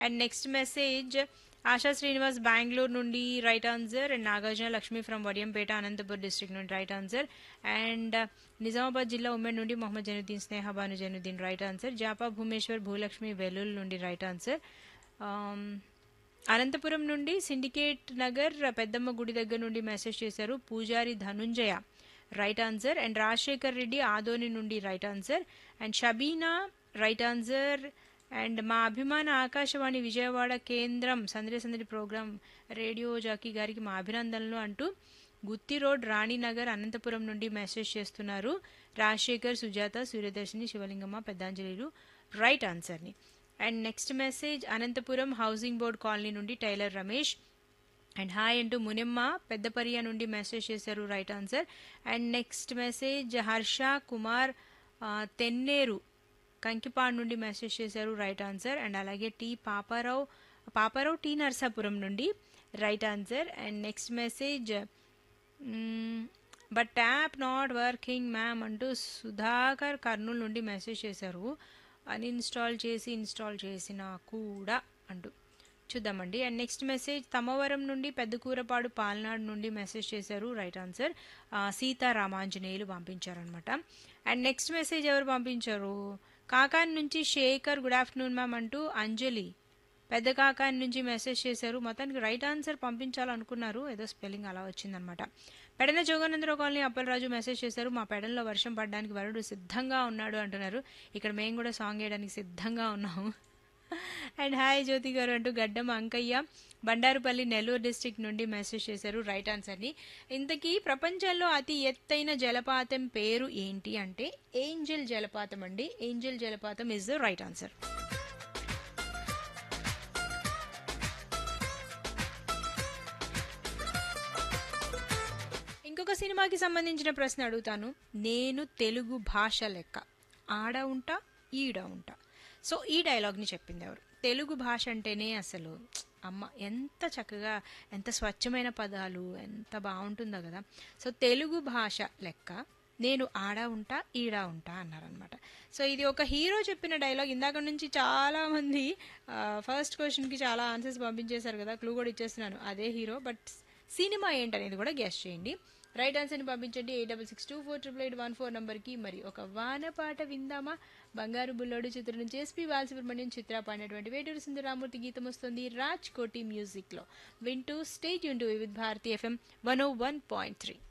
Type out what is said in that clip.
and next message Asha Srinivas Bengaluru నుండి right answer and Nagarjuna Lakshmi from Vadiyampeta Anantapur district నుండి right answer and Nizamabad జిల్లా ఉమ్మడి నుండి మొహమ్మద్ జనుద్దీన్ స్నేహ భాను జనుద్దీన్ రైట్ ఆన్సర్ జాపా భూమేశ్వర్ భూలక్ష్మి వెల్లుల్ నుండి రైట్ ఆన్సర్ అనంతపురం నుండి సిండికేట్ నగర్ పెద్దమ్మ గుడి దగ్గర నుండి మెసేజ్ చేశారు Pujari Dhananjaya right answer and Rajasekhar Reddy Adoni నుండి right answer and Shabeena right answer and మా అభిమాన ఆకాశవాణి విజయవాడ కేంద్రం సందడి సందడి ప్రోగ్రాం రేడియో జాకీ గారికి మా అభినందనలు అంటూ గుత్తి రోడ్ రాణినగర్ అనంతపురం నుండి మెసేజ్ చేస్తున్నారు రాజశేఖర్ సుజాత సూర్యదర్శిని శివలింగమ్మ పెద్దాంజలిలు రైట్ ఆన్సర్ని and next message Anantapuram housing board colony నుండి టైలర్ రమేష్ అండ్ హాయ్ అంటూ మునిమ్మ పెద్దపరియా నుండి మెసేజ్ చేశారు right answer and next message Harsha Kumar Tenneru Kankipadu నుండి మెసేజ్ చేశారు రైట్ ఆన్సర్ అండ్ అలాగే టీ పాపారావు పాపారావు టీ నర్సాపురం నుండి right answer and next message but tap not working ma'am అంటూ సుధాకర్ కర్నూలు నుండి మెసేజ్ చేశారు అన్ఇన్స్టాల్ చేసి ఇన్స్టాల్ చేసినా కూడా అంటూ చూద్దామండి అండ్ నెక్స్ట్ మెసేజ్ తమవరం నుండి పెద్దకూరపాడు పాలనాడు నుండి మెసేజ్ చేశారు రైట్ ఆన్సర్ సీతారామాంజనేయులు పంపించారనమాట అండ్ నెక్స్ట్ మెసేజ్ ఎవరు పంపించారు కాకాని నుంచి శేఖర్ గుడ్ ఆఫ్టర్నూన్ మ్యామ్ అంటూ అంజలి పెద్ద కాకాని నుంచి మెసేజ్ చేశారు మొత్తానికి రైట్ ఆన్సర్ పంపించాలనుకున్నారు ఏదో స్పెల్లింగ్ అలా వచ్చిందనమాట పెడన జోగానందరావు కాలనీ అప్పలరాజు మెసేజ్ చేశారు మా పెడల్లో వర్షం పడడానికి వరుడు సిద్ధంగా ఉన్నాడు అంటున్నారు ఇక్కడ మేము కూడా సాంగ్ వేయడానికి సిద్ధంగా ఉన్నాము అండ్ హాయ్ జ్యోతి గారు అంటూ గడ్డం అంకయ్య బండారుపల్లి నెల్లూరు డిస్టిక్ నుండి మెసేజ్ చేశారు రైట్ ఆన్సర్ని ఇంతకీ ప్రపంచంలో అతి ఎత్తైన జలపాతం పేరు ఏంటి అంటే ఏంజల్ జలపాతం అండి ఏంజల్ జలపాతం ఇస్ ద రైట్ ఆన్సర్ ఇంకొక సినిమాకి సంబంధించిన ప్రశ్న అడుగుతాను నేను తెలుగు భాష లెక్క ఆడ ఉంటా ఈడ ఉంటా సో ఈ డైలాగ్ని చెప్పింది ఎవరు తెలుగు భాష అంటేనే అసలు అమ్మ ఎంత చక్కగా ఎంత స్వచ్ఛమైన పదాలు ఎంత బాగుంటుందో కదా సో తెలుగు భాష లెక్క నేను ఆడ ఉంటా ఈడ ఉంటా అన్నారనమాట సో ఇది ఒక హీరో చెప్పిన డైలాగ్ ఇందాక నుంచి చాలా మంది ఫస్ట్ క్వశ్చన్కి చాలా ఆన్సర్స్ పంపించేశారు కదా క్లూ కూడా ఇచ్చేస్తున్నాను అదే హీరో బట్ సినిమా ఏంటనేది కూడా గెస్ట్ చేయండి రైట్ ఆన్సర్ని పంపించండి eight double six two four triple eight one four నెంబర్కి మరి ఒక వాన పాట విందామా బంగారు బుల్లోడు చిత్రం నుంచి ఎస్పీ బాలసుబ్రహ్మణ్యం చిత్ర పాడినటువంటి వేటూరు సుందరామూర్తి గీతం వస్తుంది రాజ్ కోటి మ్యూజిక్లో వింటూ స్టేట్ యూన్ to with Bharati FM one O one point three